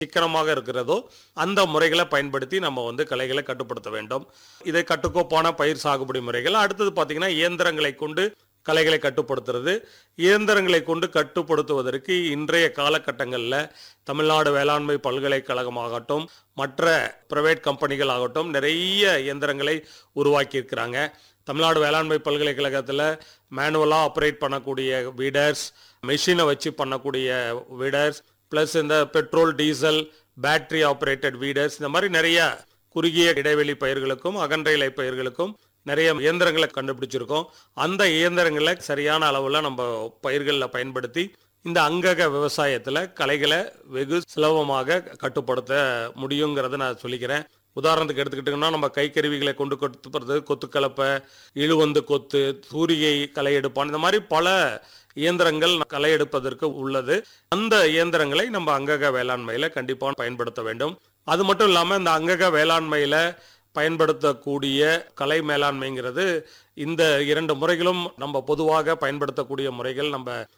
சிக்கனமாக இருக்கிறதோ அந்த முறைகளை பயன்படுத்தி நம்ம வந்து களைகளை கட்டுப்படுத்த வேண்டும் இதை கட்டுக்கோப்பான பயிர் சாகுபடி முறைகள் அடுத்தது பார்த்தீங்கன்னா இயந்திரங்களை கொண்டு களைகளை கட்டுப்படுத்துறது இயந்திரங்களை கொண்டு கட்டுப்படுத்துவதற்கு இன்றைய காலகட்டங்களில் தமிழ்நாடு வேளாண்மை பல்கலைக்கழகமாகட்டும் மற்ற பிரைவேட் கம்பெனிகள் ஆகட்டும் நிறைய இயந்திரங்களை உருவாக்கி இருக்கிறாங்க தமிழ்நாடு வேளாண்மை பல்கலைக்கழகத்தில் மேனுவலாக ஆப்ரேட் பண்ணக்கூடிய வீடர்ஸ் மெஷினை வச்சு பண்ணக்கூடிய வீடர்ஸ் ப்ளஸ் இந்த petrol diesel battery operated weeders இந்த மாதிரி நிறைய குறுகிய இடைவெளி பயிர்களுக்கும் அகன்ற இலை பயிர்களுக்கும் நிறைய இயந்திரங்களை கண்டுபிடிச்சிருக்கோம் அந்த இயந்திரங்களை சரியான அளவில் நம்ம பயிர்களில் பயன்படுத்தி இந்த அங்கக விவசாயத்தில் களைகளை வெகு சுலபமாக கட்டுப்படுத்த முடியுங்கிறத நான் சொல்லிக்கிறேன் உதாரணத்துக்கு எடுத்துக்கிட்டிங்கன்னா நம்ம கைக்கருவிகளை கொண்டு கொத்துறது கொத்துக்கலப்பை இழுவந்து கொத்து சூரிகை களை எடுப்பான் இந்த மாதிரி பல இயந்திரங்கள் களை எடுப்பதற்கு உள்ளது அந்த இயந்திரங்களை நம்ம அங்கக வேளாண்மையில கண்டிப்பாக பயன்படுத்த வேண்டும் அது மட்டும் இல்லாமல் இந்த அங்கக வேளாண்மையில பயன்படுத்தக்கூடிய கலை மேலாண்மைங்கிறது இந்த இரண்டு முறைகளும் நம்ம பொதுவாக பயன்படுத்தக்கூடிய முறைகள் நம்ம